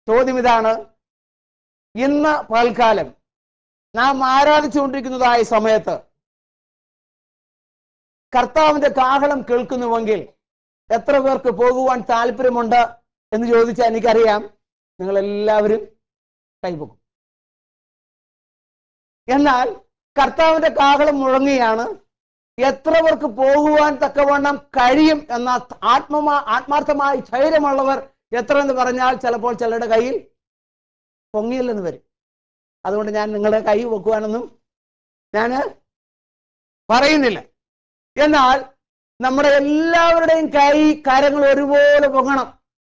ചോദ്യം ഇതാണ് ഇന്ന് പകൽക്കാലം നാം ആരാധിച്ചുകൊണ്ടിരിക്കുന്നതായ സമയത്ത് കർത്താവിന്റെ കാഹളം കേൾക്കുന്നുവെങ്കിൽ എത്ര പേർക്ക് പോകുവാൻ താല്പര്യമുണ്ട് എന്ന് ചോദിച്ചാൽ എനിക്കറിയാം നിങ്ങൾ എല്ലാവരും കൈപൊക്കും എന്നാൽ കർത്താവിന്റെ കാഹളം മുഴങ്ങിയാണ് എത്ര പേർക്ക് പോകുവാൻ തക്കവണ്ണം കഴിയും എന്ന ആത്മമാ ആത്മാർത്ഥമായി ധൈര്യമുള്ളവർ എത്ര എന്ന് പറഞ്ഞാൽ ചിലപ്പോൾ ചിലരുടെ കയ്യിൽ പൊങ്ങിയില്ലെന്ന് വരും അതുകൊണ്ട് ഞാൻ നിങ്ങളുടെ കൈ വെക്കുവാനൊന്നും ഞാൻ പറയുന്നില്ല എന്നാൽ നമ്മുടെ എല്ലാവരുടെയും കൈ കരങ്ങൾ ഒരുപോലെ പൊങ്ങണം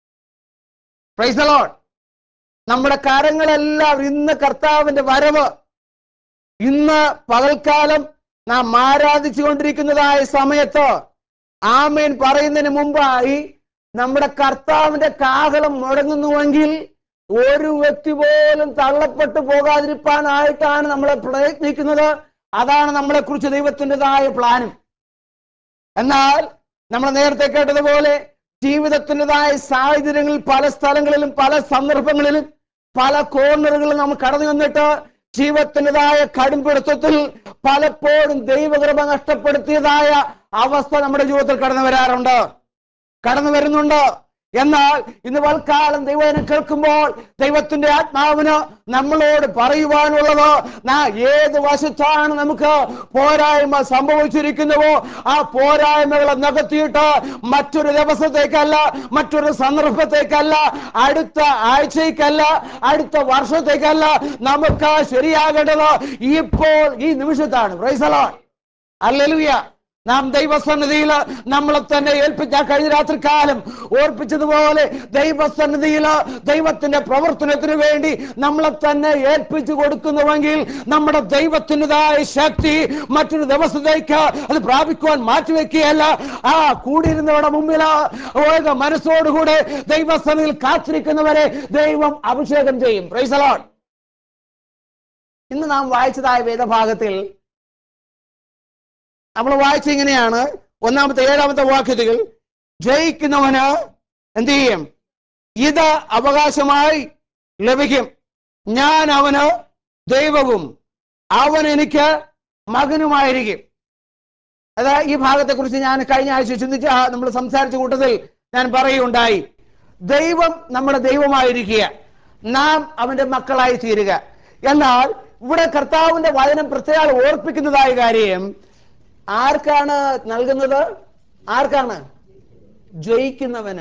പ്രൈസ് ലോഡ് നമ്മുടെ കരങ്ങളെല്ലാം ഇന്ന് കർത്താവിന്റെ വരവ് ഇന്ന് പകൽക്കാലം നാം ആരാധിച്ചു കൊണ്ടിരിക്കുന്നതായ സമയത്ത് ആമേൻ പറയുന്നതിന് മുമ്പായി നമ്മുടെ കർത്താവിന്റെ കാഹളം മുടങ്ങുന്നുവെങ്കിൽ ഒരു വ്യക്തി പോലും തള്ളപ്പെട്ടു പോകാതിരിക്കാനായിട്ടാണ് നമ്മളെ പ്രയത്നിക്കുന്നത് അതാണ് നമ്മളെ കുറിച്ച് ദൈവത്തിൻ്റെതായ പ്ലാനും എന്നാൽ നമ്മൾ നേരത്തെ കേട്ടതുപോലെ ജീവിതത്തിൻ്റെതായ സാഹചര്യങ്ങളിൽ പല സ്ഥലങ്ങളിലും പല സന്ദർഭങ്ങളിലും പല കോർണറുകളിലും നമ്മൾ കടന്നു വന്നിട്ട് ജീവിതത്തിൻ്റെതായ കടുംപിടുത്തത്തിൽ പലപ്പോഴും ദൈവകൃപ നഷ്ടപ്പെടുത്തിയതായ അവസ്ഥ നമ്മുടെ ജീവിതത്തിൽ കടന്നു വരാറുണ്ട് കടന്നു വരുന്നുണ്ട് എന്നാൽ ഇന്ന് വൽക്കാലം ദൈവനെ കേൾക്കുമ്പോൾ ദൈവത്തിന്റെ ആത്മാവിന് നമ്മളോട് പറയുവാനുള്ളത് നാ ഏത് വശത്താണ് നമുക്ക് പോരായ്മ സംഭവിച്ചിരിക്കുന്നുവോ ആ പോരായ്മകളെ നികത്തിയിട്ട് മറ്റൊരു ദിവസത്തേക്കല്ല മറ്റൊരു സന്ദർഭത്തേക്കല്ല അടുത്ത ആഴ്ചയ്ക്കല്ല അടുത്ത വർഷത്തേക്കല്ല നമുക്ക് ശരിയാകേണ്ടത് ഇപ്പോൾ ഈ നിമിഷത്താണ് പ്രൈസലോ അല്ലെലുയ നാം ദൈവസന്നിധിയിൽ നമ്മളെ തന്നെ ഏൽപ്പിച്ച കഴിഞ്ഞ രാത്രി കാലം ഓർപ്പിച്ചതുപോലെ ദൈവസന്നിധിയിൽ ദൈവത്തിന്റെ പ്രവർത്തനത്തിന് വേണ്ടി നമ്മളെ തന്നെ ഏൽപ്പിച്ചു കൊടുക്കുന്നുവെങ്കിൽ നമ്മുടെ ദൈവത്തിൻ്റെതായ ശക്തി മറ്റൊരു ദിവസത്തേക്ക് അത് പ്രാപിക്കുവാൻ മാറ്റിവെക്കുകയല്ല ആ കൂടിയിരുന്നവരുടെ മുമ്പിൽ ഓരോ മനസ്സോടുകൂടെ ദൈവസന്നിധിയിൽ കാത്തിരിക്കുന്നവരെ ദൈവം അഭിഷേകം ചെയ്യും പ്രൈസലോൺ ഇന്ന് നാം വായിച്ചതായ വേദഭാഗത്തിൽ നമ്മൾ വായിച്ച ഇങ്ങനെയാണ് ഒന്നാമത്തെ ഏഴാമത്തെ വാക്യത്തിൽ ജയിക്കുന്നവന് എന്ത് ചെയ്യും ഇത് അവകാശമായി ലഭിക്കും ഞാൻ അവന് ദൈവവും അവൻ എനിക്ക് മകനുമായിരിക്കും അതാ ഈ ഭാഗത്തെ കുറിച്ച് ഞാൻ കഴിഞ്ഞ ആഴ്ച ചിന്തിച്ച നമ്മൾ സംസാരിച്ച കൂട്ടത്തിൽ ഞാൻ പറയുകയുണ്ടായി ദൈവം നമ്മുടെ ദൈവമായിരിക്കുക നാം അവന്റെ മക്കളായി തീരുക എന്നാൽ ഇവിടെ കർത്താവിന്റെ വചനം പ്രത്യേകം ഓർപ്പിക്കുന്നതായ കാര്യം ആർക്കാണ് നൽകുന്നത് ആർക്കാണ് ജയിക്കുന്നവന്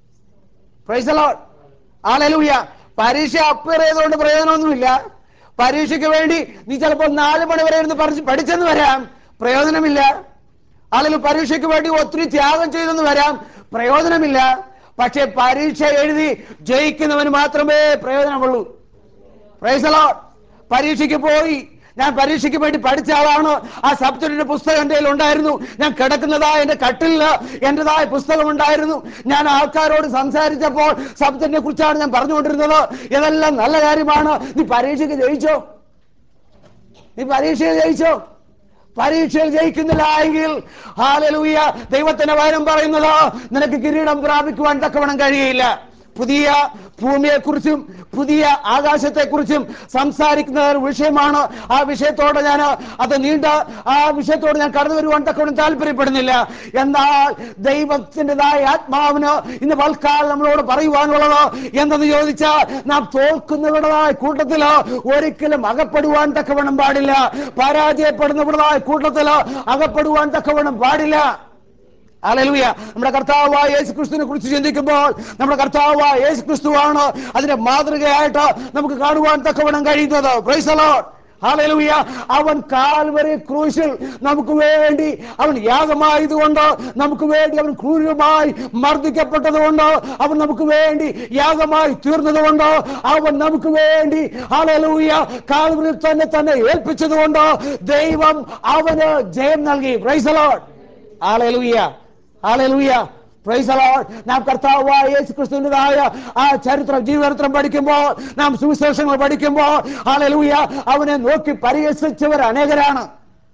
ആളൂയ പരീക്ഷ അപ്പിയർ ചെയ്തുകൊണ്ട് പ്രയോജനമൊന്നുമില്ല പരീക്ഷയ്ക്ക് വേണ്ടി നീ ചിലപ്പോൾ നാല് മണി വരെ ഇരുന്ന് പഠിച്ച് പഠിച്ചെന്ന് വരാം പ്രയോജനമില്ല ആളുകൾ പരീക്ഷയ്ക്ക് വേണ്ടി ഒത്തിരി ത്യാഗം ചെയ്തെന്ന് വരാം പ്രയോജനമില്ല പക്ഷെ പരീക്ഷ എഴുതി ജയിക്കുന്നവന് മാത്രമേ പ്രയോജനമുള്ളൂ പ്രൈസലോ പരീക്ഷയ്ക്ക് പോയി ഞാൻ പരീക്ഷയ്ക്ക് വേണ്ടി പഠിച്ച ആളാണ് ആ സബ്ജക്റ്റിന്റെ പുസ്തകം എൻ്റെ കയ്യിൽ ഉണ്ടായിരുന്നു ഞാൻ കിടക്കുന്നതായ എൻ്റെ കട്ടിലില് എൻ്റെതായ പുസ്തകം ഉണ്ടായിരുന്നു ഞാൻ ആൾക്കാരോട് സംസാരിച്ചപ്പോൾ സബ്ജക്റ്റിനെ കുറിച്ചാണ് ഞാൻ പറഞ്ഞുകൊണ്ടിരുന്നത് ഇതെല്ലാം നല്ല കാര്യമാണ് നീ പരീക്ഷയ്ക്ക് ജയിച്ചോ നീ പരീക്ഷയിൽ ജയിച്ചോ പരീക്ഷയിൽ ജയിക്കുന്നില്ല എങ്കിൽ ഹാലലൂയ ദൈവത്തിന്റെ വചനം പറയുന്നത് നിനക്ക് കിരീടം പ്രാപിക്കുവാൻ തക്കവണ്ണം കഴിയില്ല പുതിയ ഭൂമിയെക്കുറിച്ചും പുതിയ ആകാശത്തെക്കുറിച്ചും സംസാരിക്കുന്ന ഒരു വിഷയമാണ് ആ വിഷയത്തോട് ഞാൻ അത് നീണ്ട ആ വിഷയത്തോട് ഞാൻ കടന്നു വരുവാൻ തക്കവണ്ണം താല്പര്യപ്പെടുന്നില്ല എന്നാൽ ദൈവത്തിൻ്റെതായ ആത്മാവിന് ഇന്ന് വൽക്കാലം നമ്മളോട് പറയുവാനുള്ളത് എന്തെന്ന് ചോദിച്ചാൽ നാം തോൽക്കുന്നവരുടേതായ കൂട്ടത്തില് ഒരിക്കലും അകപ്പെടുവാൻ തക്കവണ്ണം പാടില്ല പരാജയപ്പെടുന്നവരുടേതായ കൂട്ടത്തില് അകപ്പെടുവാൻ തക്കവണ്ണം പാടില്ല അലലുയ നമ്മുടെ കർത്താവായ യേശു ക്രിസ്തുവിനെ കുറിച്ച് ചിന്തിക്കുമ്പോൾ നമ്മുടെ കർത്താവായ യേശു ക്രിസ്തുവാണ് അതിന്റെ മാതൃകയായിട്ട് നമുക്ക് കാണുവാൻ തക്കവണ്ണം കഴിയുന്നത് പ്രൈസലോ ഹാലലൂയ അവൻ കാൽവരി ക്രൂശിൽ നമുക്ക് വേണ്ടി അവൻ യാഗമായതുകൊണ്ട് നമുക്ക് വേണ്ടി അവൻ ക്രൂരമായി മർദ്ദിക്കപ്പെട്ടതുകൊണ്ട് അവൻ നമുക്ക് വേണ്ടി യാഗമായി തീർന്നതുകൊണ്ട് അവൻ നമുക്ക് വേണ്ടി ഹാലലൂയ കാൽവരിൽ തന്നെ തന്നെ ഏൽപ്പിച്ചതുകൊണ്ട് ദൈവം അവന് ജയം നൽകി praise a lot hallelujah hallelujah praise lord നാം കർത്താവായ യേശു ക്രിസ്തുവിൻ്റെതായ ആ ചരിത്രം ജീവചരിത്രം പഠിക്കുമ്പോൾ നാം സുവിശേഷങ്ങൾ പഠിക്കുമ്പോൾ ഹാലലൂയ അവനെ നോക്കി പരിഹസിച്ചവർ അനേകരാണ്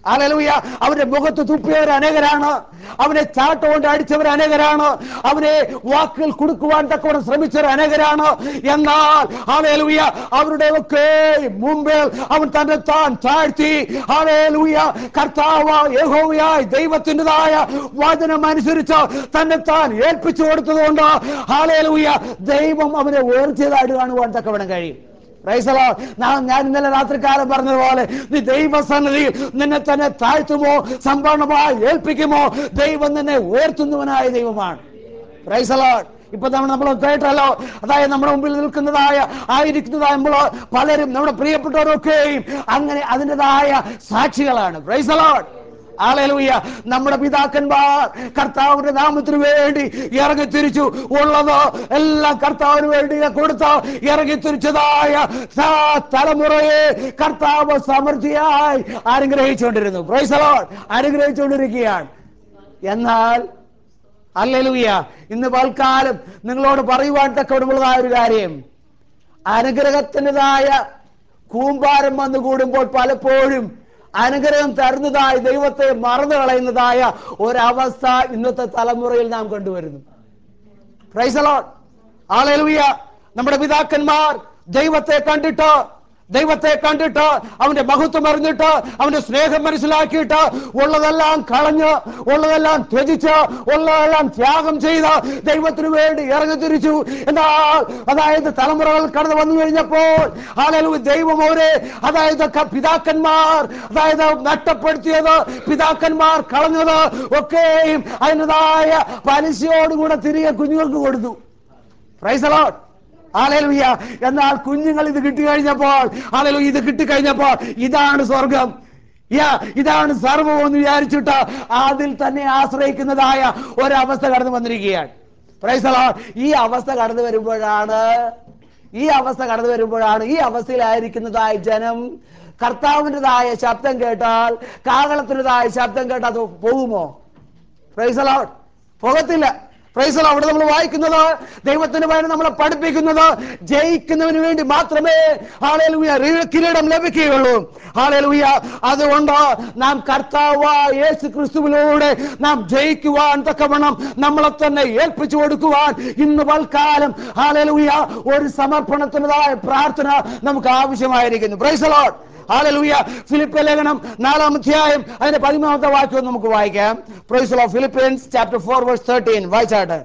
ഹല്ലേലൂയ അവന്റെ മുഖത്ത് തുപ്പിയവർ അനേകരാണ് അവനെ ചാട്ടുകൊണ്ട് അടിച്ചവർ അനേകരാണ് അവനെ വാക്കുകൾ കൊടുക്കുവാൻ തക്കവണ്ണം ശ്രമിച്ചവർ അനേകരാണ് എന്നാൽ ഹല്ലേലൂയ അവരുടെ ഒക്കെ മുമ്പിൽ അവൻ തന്നെ താൻ താഴ്ത്തി ഹല്ലേലൂയ കർത്താവ് യഹോവയായ ദൈവത്തിൻ്റെതായ വചനം അനുസരിച്ച് തന്നെ താൻ ഏൽപ്പിച്ചു കൊടുത്തതുകൊണ്ട് ഹല്ലേലൂയ ദൈവം അവനെ ഉയർത്തിയതായിട്ട് കാണുവാൻ തക്കവണ്ണം കഴിയും Praise the Lord. നാം ഞാൻ ഇന്നലെ രാത്രികാലം പറഞ്ഞതുപോലെ നീ ദൈവസന്നിധിയിൽ നിന്നെ തന്നെ താഴ്ത്തുമോ സമ്പൂർണമായി ഏൽപ്പിക്കുമോ ദൈവം നിന്നെ ഉയർത്തുന്നവനായ ദൈവമാണ് Praise the Lord. ഇപ്പൊ നമ്മൾ നമ്മൾ കേട്ടല്ലോ അതായത് നമ്മുടെ മുമ്പിൽ നിൽക്കുന്നതായ ആയിരിക്കുന്നതായ നമ്മൾ പലരും നമ്മുടെ പ്രിയപ്പെട്ടവരൊക്കെയും അങ്ങനെ അതിൻ്റെതായ സാക്ഷികളാണ് Praise the Lord. ഹല്ലേലൂയ നമ്മുടെ പിതാക്കന്മാർ കർത്താവിന്റെ നാമത്തിന് വേണ്ടി ഇറങ്ങി തിരിച്ചു ഉള്ളത് എല്ലാം കർത്താവിന് വേണ്ടി കൊടുത്ത ഇറങ്ങി തിരിച്ചതായ സാ- തലമുറയെ കർത്താവ് സമൃദ്ധിയായി അനുഗ്രഹിച്ചുകൊണ്ടിരുന്നു പ്രൈസലോൺ അനുഗ്രഹിച്ചുകൊണ്ടിരിക്കുകയാണ് എന്നാൽ അല്ലലൂയ ഇന്ന് പൽക്കാലം നിങ്ങളോട് പറയുവാൻ തക്കവിടുമുള്ളതായ ഒരു കാര്യം അനുഗ്രഹത്തിൻ്റെതായ കൂമ്പാരം വന്നു കൂടുമ്പോൾ പലപ്പോഴും അനുഗ്രഹം തരുന്നതായ ദൈവത്തെ മറന്നു കളയുന്നതായ ഒരവസ്ഥ ഇന്നത്തെ തലമുറയിൽ നാം കണ്ടുവരുന്നു പ്രൈസലോൺ ആളെലുയ നമ്മുടെ പിതാക്കന്മാർ ദൈവത്തെ കണ്ടിട്ട് ദൈവത്തെ കണ്ടിട്ട് അവന്റെ മഹത്വം അറിഞ്ഞിട്ട് അവന്റെ സ്നേഹം മനസ്സിലാക്കിയിട്ട് ഉള്ളതെല്ലാം കളഞ്ഞ് ഉള്ളതെല്ലാം ത്യജിച്ച് ഉള്ളതെല്ലാം ത്യാഗം ചെയ്ത് ദൈവത്തിന് വേണ്ടി ഇറങ്ങി തിരിച്ചു എന്നാൽ അതായത് തലമുറകൾ കടന്നു വന്നു കഴിഞ്ഞപ്പോൾ ആളുകൾ ദൈവം അവരെ അതായത് ക- പിതാക്കന്മാർ അതായത് നഷ്ടപ്പെടുത്തിയത് പിതാക്കന്മാർ കളഞ്ഞത് ഒക്കെയും അതിൻ്റെതായ പലിശയോടുകൂടെ തിരികെ കുഞ്ഞുങ്ങൾക്ക് കൊടുത്തു പ്രൈസ് അലോട്ട് ആലലുയ്യ എന്നാൽ കുഞ്ഞുങ്ങൾ ഇത് കിട്ടി കഴിഞ്ഞപ്പോൾ ആലലു ഇത് കിട്ടി കഴിഞ്ഞപ്പോൾ ഇതാണ് സ്വർഗം യാ ഇതാണ് സർവം എന്ന് വിചാരിച്ചിട്ട് അതിൽ തന്നെ ആശ്രയിക്കുന്നതായ ഒരവസ്ഥ കടന്നു വന്നിരിക്കുകയാണ് പ്രൈസ് അലോട്ട് ഈ അവസ്ഥ കടന്നു വരുമ്പോഴാണ് ഈ അവസ്ഥ കടന്നു വരുമ്പോഴാണ് ഈ അവസ്ഥയിലായിരിക്കുന്നതായ ജനം കർത്താവിൻ്റെതായ ശബ്ദം കേട്ടാൽ കാകളത്തിൻ്റെതായ ശബ്ദം കേട്ടാൽ അത് പോകുമോ പ്രൈസ് അലോട്ട് പോകത്തില്ല പ്രൈസ് അലോട്ട് അവിടെ നമ്മൾ വായിക്കുന്നത് ദൈവത്തിന് വേണ്ടി നമ്മളെ പഠിപ്പിക്കുന്നത് ജയിക്കുന്നതിന് വേണ്ടി മാത്രമേ ഹാളേലൂയ കിരീടം ലഭിക്കുകയുള്ളൂ ഹാളേലൂയ അതുകൊണ്ട് നാം കർത്താവ് യേശു ക്രിസ്തുവിലൂടെ നാം ജയിക്കുവാൻ തക്കവണ്ണം നമ്മളെ തന്നെ ഏൽപ്പിച്ചു കൊടുക്കുവാൻ ഇന്ന് വൽക്കാലം ഹാളേലൂയ ഒരു സമർപ്പണത്തിൻ്റെതായ പ്രാർത്ഥന നമുക്ക് ആവശ്യമായിരിക്കുന്നു പ്രൈസ് അലോട്ട് ഹാലലൂയ ഫിലിപ്പ് ലേഖനം നാലാം അധ്യായം അതിന്റെ പതിമൂന്നാമത്തെ വാക്യം നമുക്ക് വായിക്കാം praise of Philippians chapter four verse thirteen വായിച്ചാട്ടെ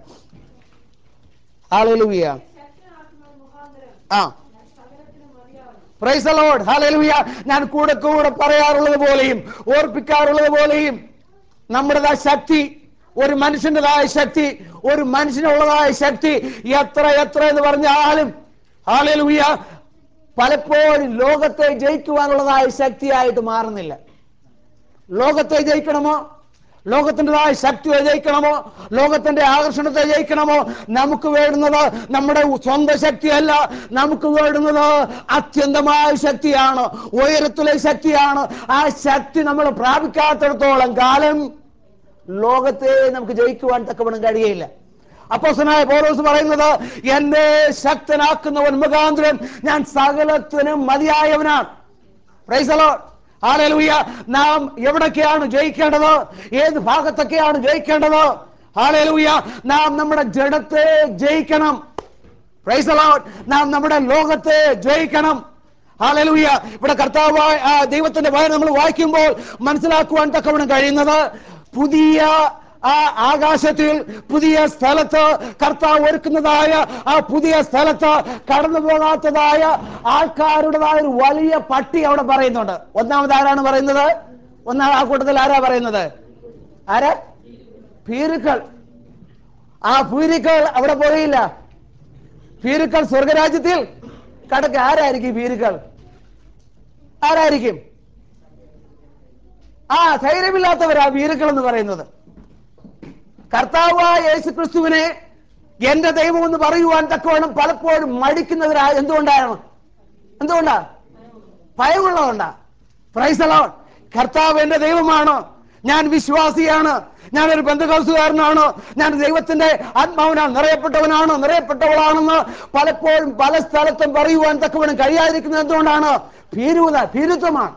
ഹാലലൂയ ശക്തനാകുന്നത് മുഖാന്തരം ആ ഞാൻ സകലത്തിനും മതിയാകും പ്രൈസ് ലോഡ് ഹാലലൂയ ഞാൻ കൂടെ കൂടെ പറയാറുള്ളത് പോലെയും ഓർപ്പിക്കാറുള്ളത് പോലെയും നമ്മുടേതായ ശക്തി ഒരു മനുഷ്യൻ്റെതായ ശക്തി ഒരു മനുഷ്യനുള്ളതായ ശക്തി എത്ര എത്ര എന്ന് പറഞ്ഞാലും ഹാലലൂയ പലപ്പോഴും ലോകത്തെ ജയിക്കുവാനുള്ളതായ ശക്തിയായിട്ട് മാറുന്നില്ല ലോകത്തെ ജയിക്കണമോ ലോകത്തിൻ്റെതായ ശക്തിയെ ജയിക്കണമോ ലോകത്തിന്റെ ആകർഷണത്തെ ജയിക്കണമോ നമുക്ക് വേണ്ടുന്നത് നമ്മുടെ സ്വന്തം ശക്തിയല്ല നമുക്ക് വേണ്ടുന്നത് അത്യന്തമായ ശക്തിയാണ് ഉയരത്തിലെ ശക്തിയാണ് ആ ശക്തി നമ്മൾ പ്രാപിക്കാത്തിടത്തോളം കാലം ലോകത്തെ നമുക്ക് ജയിക്കുവാൻ തക്കവണ്ണം കഴിയില്ല അപ്പോസനായ പൗലോസ് പറയുന്നത് എന്നെ ശക്തനാക്കുന്നവൻ മുഖാന്തരം ഞാൻ സകലത്തിനും മതിയായവനാണ് Praise the Lord. Hallelujah. നാം എവിടൊക്കെയാണ് ജയിക്കേണ്ടത് ഏത് ഭാഗത്തൊക്കെയാണ് ജയിക്കേണ്ടത് ഹാലലൂയ നാം നമ്മുടെ ജഡത്തെ ജയിക്കണം Praise the Lord. നാം നമ്മുടെ ലോകത്തെ ജയിക്കണം ഹാലലൂയ ഇവിടെ കർത്താവായ ആ ദൈവത്തിന്റെ വയറ് നമ്മൾ വായിക്കുമ്പോൾ മനസ്സിലാക്കുവാൻ തക്കവണ്ണം കഴിയുന്നത് പുതിയ ആ ആകാശത്തിൽ പുതിയ സ്ഥലത്ത് കർത്താവ് ഒരുക്കുന്നതായ ആ പുതിയ സ്ഥലത്ത് കടന്നു പോകാത്തതായ ആൾക്കാരുടേതായ ഒരു വലിയ പട്ടി അവിടെ പറയുന്നുണ്ട് ഒന്നാമത് ആരാണ് പറയുന്നത് ഒന്നാം ആ കൂട്ടത്തിൽ ആരാ പറയുന്നത് ആരാ ഭീരുക്കൾ ആ ഭീരുക്കൾ അവിടെ പോയില്ല ഭീരുക്കൾ സ്വർഗരാജ്യത്തിൽ കടക്ക് ആരായിരിക്കും ഭീരുക്കൾ ആരായിരിക്കും ആ ധൈര്യമില്ലാത്തവരാ ഭീരുക്കൾ എന്ന് പറയുന്നത് കർത്താവായ യേശു ക്രിസ്തുവിനെ എന്റെ ദൈവം എന്ന് പറയുവാൻ തക്കവണ്ണം പലപ്പോഴും മടിക്കുന്നവരാ എന്തുകൊണ്ടാണ് എന്തുകൊണ്ടാ ഭയമുള്ളതുകൊണ്ടാ പ്രൈസലോ കർത്താവ് എന്റെ ദൈവമാണ് ഞാൻ വിശ്വാസിയാണ് ഞാനൊരു ബന്ധുക്കോസുകാരനാണ് ഞാൻ ദൈവത്തിന്റെ ആത്മാവിനാൽ നിറയപ്പെട്ടവനാണ് നിറയപ്പെട്ടവളാണെന്ന് പലപ്പോഴും പല സ്ഥലത്തും പറയുവാൻ തക്കവണ്ണം കഴിയാതിരിക്കുന്നത് എന്തുകൊണ്ടാണ് ഭീരുത ഭീരുത്വമാണ്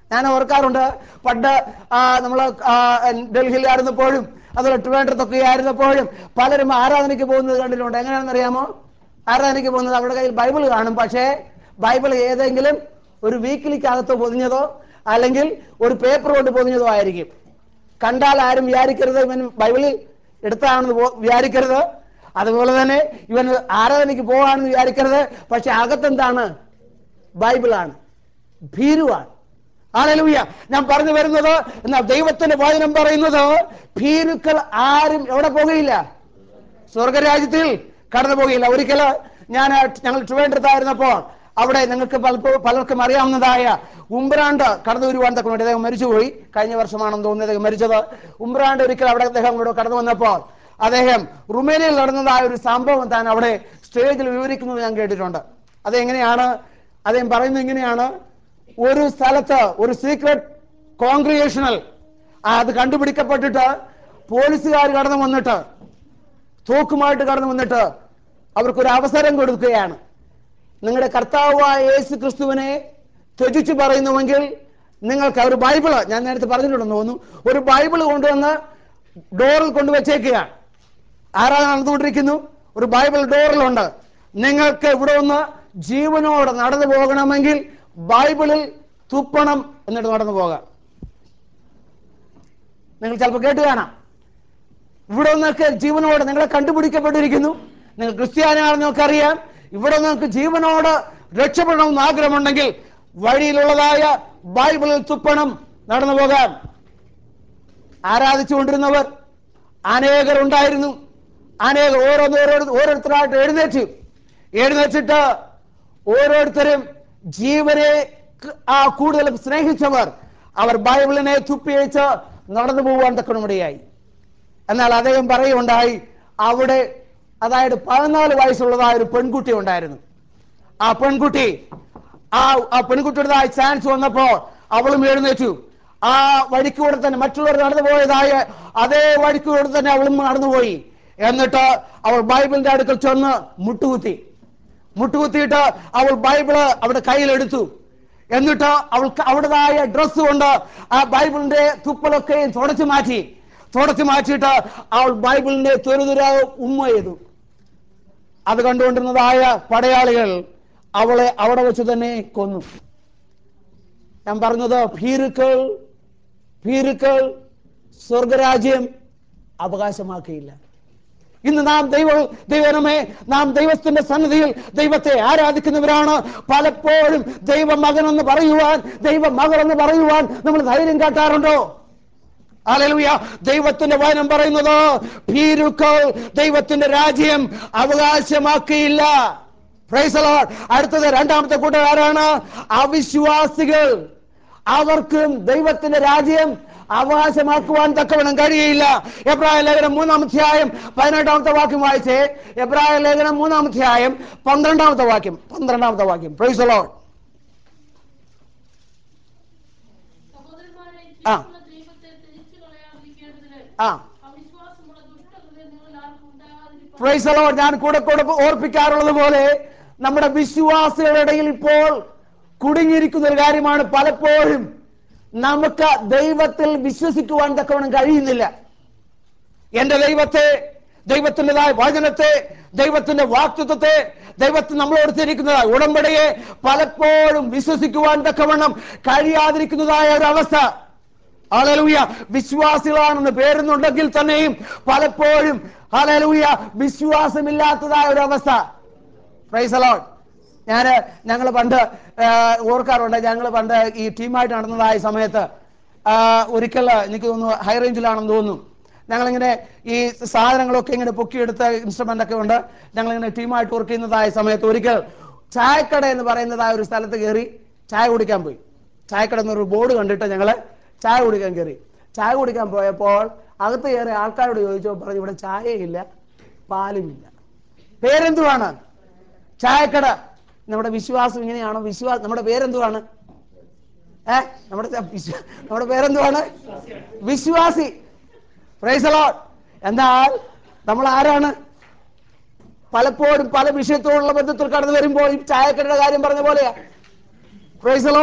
ഞാൻ ഓർക്കാറുണ്ട് പണ്ട് നമ്മൾ ഡൽഹിയിലായിരുന്നപ്പോഴും അതുപോലെ ട്രിവാൻഡ്രത്തൊക്കെ ആയിരുന്നപ്പോഴും പലരും ആരാധനയ്ക്ക് പോകുന്നത് കണ്ടിട്ടുണ്ട് എങ്ങനെയാണെന്ന് അറിയാമോ ആരാധനയ്ക്ക് പോകുന്നത് അവരുടെ കയ്യിൽ ബൈബിൾ കാണും പക്ഷേ ബൈബിൾ ഏതെങ്കിലും ഒരു വീക്കിലിക്കകത്ത് പൊതിഞ്ഞതോ അല്ലെങ്കിൽ ഒരു പേപ്പർ കൊണ്ട് പൊതിഞ്ഞതോ ആയിരിക്കും കണ്ടാൽ ആരും വിചാരിക്കരുത് ഇവൻ ബൈബിളിൽ എടുത്താണെന്ന് പോ- വിചാരിക്കരുത് അതുപോലെ തന്നെ ഇവൻ ആരാധനയ്ക്ക് പോവാണെന്ന് വിചാരിക്കരുത് പക്ഷെ അകത്തെന്താണ് ബൈബിളാണ് ഭീരുവാണ് ആലലൂയ ഞാൻ പറഞ്ഞു വരുന്നത് എന്നാൽ ദൈവത്തിന്റെ വചനം പറയുന്നത് ഭീരുക്കൾ ആരും എവിടെ പോകുകയില്ല സ്വർഗരാജ്യത്തിൽ കടന്നു പോകുകയില്ല ഒരിക്കൽ ഞാൻ ഞങ്ങൾ ട്രിവാൻഡ്രത്തായിരുന്നപ്പോൾ അവിടെ നിങ്ങൾക്ക് പലപ്പോ- പലർക്കും അറിയാവുന്നതായ ഉംബ്രാണ്ട് കടന്നു വരുവാൻ തക്ക വേണ്ടി അദ്ദേഹം മരിച്ചുപോയി കഴിഞ്ഞ വർഷമാണെന്ന് തോന്നുന്നത് അദ്ദേഹം മരിച്ചത് ഉംബ്രാണ്ട് ഒരിക്കൽ അവിടെ അദ്ദേഹം ഇവിടെ കടന്നു വന്നപ്പോൾ അദ്ദേഹം റുമേനിയയിൽ നടന്നതായ ഒരു സംഭവം താൻ അവിടെ സ്റ്റേജിൽ വിവരിക്കുന്നത് ഞാൻ കേട്ടിട്ടുണ്ട് അതെങ്ങനെയാണ് അദ്ദേഹം പറയുന്നത് ഇങ്ങനെയാണ് ഒരു സ്ഥലത്ത് ഒരു സീക്രട്ട് കോൺഗ്രിഗേഷണൽ അത് കണ്ടുപിടിക്കപ്പെട്ടിട്ട് പോലീസുകാർ കടന്നു വന്നിട്ട് തോക്കുമായിട്ട് കടന്നു വന്നിട്ട് അവർക്കൊരു അവസരം കൊടുക്കുകയാണ് നിങ്ങളുടെ കർത്താവായ യേശു ക്രിസ്തുവിനെ ത്യജിച്ചു പറയുന്നുവെങ്കിൽ നിങ്ങൾക്ക് ഒരു ബൈബിള് ഞാൻ നേരത്തെ പറഞ്ഞിട്ടുണ്ടെന്ന് തോന്നുന്നു ഒരു ബൈബിള് കൊണ്ടുവന്ന് ഡോറിൽ കൊണ്ടുവച്ചേക്കുകയാണ് ആരാധന നടന്നുകൊണ്ടിരിക്കുന്നു ഒരു ബൈബിൾ ഡോറിലുണ്ട് നിങ്ങൾക്ക് ഇവിടെ ഒന്ന് ജീവനോടെ നടന്നു പോകണമെങ്കിൽ ബൈബിളിൽ തുപ്പണം എന്നിട്ട് നടന്നു പോകാം നിങ്ങൾ ചിലപ്പോൾ കേട്ട് കാണാം ഇവിടെ നിങ്ങൾക്ക് ജീവനോട് നിങ്ങളെ കണ്ടുപിടിക്കപ്പെട്ടിരിക്കുന്നു നിങ്ങൾ ക്രിസ്ത്യാനിയാണെന്ന് നിങ്ങൾക്കറിയാം ഇവിടെ നിങ്ങൾക്ക് ജീവനോട് രക്ഷപ്പെടണമെന്ന് ആഗ്രഹമുണ്ടെങ്കിൽ വഴിയിലുള്ളതായ ബൈബിളിൽ തുപ്പണം നടന്നു പോകാം ആരാധിച്ചുകൊണ്ടിരുന്നവർ അനേകർ ഉണ്ടായിരുന്നു അനേകർ ഓരോന്ന് ഓരോ ഓരോരുത്തരായിട്ട് എഴുന്നേറ്റ് എഴുന്നേറ്റിട്ട് ഓരോരുത്തരും ജീവനെ ക- ആ കൂടുതൽ സ്നേഹിച്ചവർ അവർ ബൈബിളിനെ തുപ്പിയച്ച് നടന്നു പോകുവാൻ തക്കണമിടയായി എന്നാൽ അദ്ദേഹം പറയുകയുണ്ടായി അവിടെ അതായത് പതിനാല് വയസ്സുള്ളതായ ഒരു പെൺകുട്ടി ഉണ്ടായിരുന്നു ആ പെൺകുട്ടി ആ ആ പെൺകുട്ടിയുടേതായ ചാൻസ് വന്നപ്പോ അവളും എഴുന്നേറ്റു ആ വഴിക്കൂടെ തന്നെ മറ്റുള്ളവർ നടന്നു പോയതായ അതേ വഴിക്കൂടെ തന്നെ അവളും നടന്നുപോയി എന്നിട്ട് അവൾ ബൈബിളിന്റെ അടുക്കൽ ചെന്ന് മുട്ടുകുത്തി മുട്ടുകുത്തിയിട്ട് അവൾ ബൈബിള് അവിടെ കയ്യിലെടുത്തു എന്നിട്ട് അവൾക്ക് അവിടേതായ ഡ്രസ്സ് കൊണ്ട് ആ ബൈബിളിന്റെ തുപ്പലൊക്കെയും തുടച്ചു മാറ്റി തുടച്ചു മാറ്റിയിട്ട് അവൾ ബൈബിളിന്റെ തുരുതുര ഉമ്മ ചെയ്തു അത് കണ്ടുകൊണ്ടിരുന്നതായ പടയാളികൾ അവളെ അവിടെ വെച്ച് തന്നെ കൊന്നു ഞാൻ പറഞ്ഞത് ഭീരുക്കൾ ഭീരുക്കൾ സ്വർഗരാജ്യം അവകാശമാക്കിയില്ല ഇന്ന് നാം ദൈവ ദൈവമേ നാം ദൈവത്തിന്റെ സന്നിധിയിൽ ദൈവത്തെ ആരാധിക്കുന്നവരാണ് പലപ്പോഴും ദൈവ മകനെന്ന് പറയുവാൻ ദൈവ മകളെന്ന് പറയുവാൻ നമ്മൾ ധൈര്യം കാട്ടാറുണ്ടോ ഹല്ലേലൂയ ദൈവത്തിന്റെ വചനം പറയുന്നത് ഭീരുക്കൾ ദൈവത്തിന്റെ രാജ്യം അവകാശമാക്കിയില്ല Praise the Lord. അടുത്തത് രണ്ടാമത്തെ കൂട്ടുകാരാണ് അവിശ്വാസികൾ അവർക്കും ദൈവത്തിന്റെ രാജ്യം അവകാശമാക്കുവാൻ തക്കവണ്ണം കഴിയില്ല എബ്രായ ലേഖനം മൂന്നാം അധ്യായം പതിനെട്ടാമത്തെ വാക്യം വായിച്ചേ എബ്രായ ലേഖനം മൂന്നാം അധ്യായം പന്ത്രണ്ടാമത്തെ വാക്യം പന്ത്രണ്ടാമത്തെ വാക്യം പ്രൈസ് ലോഡ് സഹോദരന്മാരെ ആ. ജീവനുള്ള ദൈവത്തെ തിരിച്ചു കളയാതിരിക്കേണ്ടതിന് ആ അവിശ്വാസമുള്ള ദുഷ്ടഹൃദയങ്ങളിൽ ആർക്കും ഉണ്ടാകാതിരിപ്പാൻ പ്രൈസ് ലോഡ് ഞാൻ കൂടെ കൂടെ ഓർപ്പിക്കാറുള്ളത് പോലെ നമ്മുടെ വിശ്വാസികളുടെ ഇടയിൽ ഇപ്പോൾ കുടുങ്ങിയിരിക്കുന്ന ഒരു കാര്യമാണ് പലപ്പോഴും നമുക്ക് ദൈവത്തിൽ വിശ്വസിക്കുവാൻ തക്കവണ്ണം കഴിയുന്നില്ല എന്റെ ദൈവത്തെ ദൈവത്തിൻ്റെതായ വചനത്തെ ദൈവത്തിന്റെ വാക്തത്വത്തെ ദൈവത്തിന് നമ്മളോട് തിരിക്കുന്നതായ ഉടമ്പടിയെ പലപ്പോഴും വിശ്വസിക്കുവാൻ തക്കവണ്ണം കഴിയാതിരിക്കുന്നതായ ഒരു അവസ്ഥ ഹല്ലേലൂയ വിശ്വാസികളാണെന്ന് പേരുന്നുണ്ടെങ്കിൽ തന്നെയും പലപ്പോഴും ഹല്ലേലൂയ വിശ്വാസമില്ലാത്തതായ ഒരു അവസ്ഥ പ്രൈസ് അലോട്ട് ഞാൻ ഞങ്ങൾ പണ്ട് ആ, ഓർക്കാറുണ്ട് ഞങ്ങൾ പണ്ട് ഈ ടീമായിട്ട് നടന്നതായ സമയത്ത് ആ, ഒരിക്കൽ എനിക്ക് തോന്നുന്നു ഹൈ റേഞ്ചിലാണെന്ന് തോന്നുന്നു ഞങ്ങളിങ്ങനെ ഈ സാധനങ്ങളൊക്കെ ഇങ്ങനെ പൊക്കിയെടുത്ത ഇൻസ്ട്രുമെന്റ് ഒക്കെ ഉണ്ട് ഞങ്ങളിങ്ങനെ ടീമായിട്ട് വർക്ക് ചെയ്യുന്നതായ സമയത്ത് ഒരിക്കൽ ചായക്കട എന്ന് പറയുന്നതായ ഒരു സ്ഥലത്ത് കയറി ചായ കുടിക്കാൻ പോയി ചായക്കട എന്നൊരു ബോർഡ് കണ്ടിട്ട് ഞങ്ങൾ ചായ കുടിക്കാൻ കയറി ചായ കുടിക്കാൻ പോയപ്പോൾ അകത്ത് കയറി ആൾക്കാരോട് ചോദിച്ചപ്പോൾ പറഞ്ഞു ഇവിടെ ചായയില്ല പാലുമില്ല പേരെന്തുവാണ് ചായക്കട നമ്മുടെ വിശ്വാസം ഇങ്ങനെയാണോ വിശ്വാസം നമ്മുടെ പേരെന്തുവാണ് ഏ നമ്മുടെ ച- വിശ്വ- നമ്മുടെ പേരെന്തുവാണ് വിശ്വാസി പ്രൈസലോ എന്നാൽ നമ്മൾ ആരാണ് പലപ്പോഴും പല വിഷയത്തോടുള്ള ബന്ധത്തിൽ കടന്നു വരുമ്പോൾ ഈ ചായക്കടയുടെ കാര്യം പറഞ്ഞ പോലെയാ പ്രൈസലോ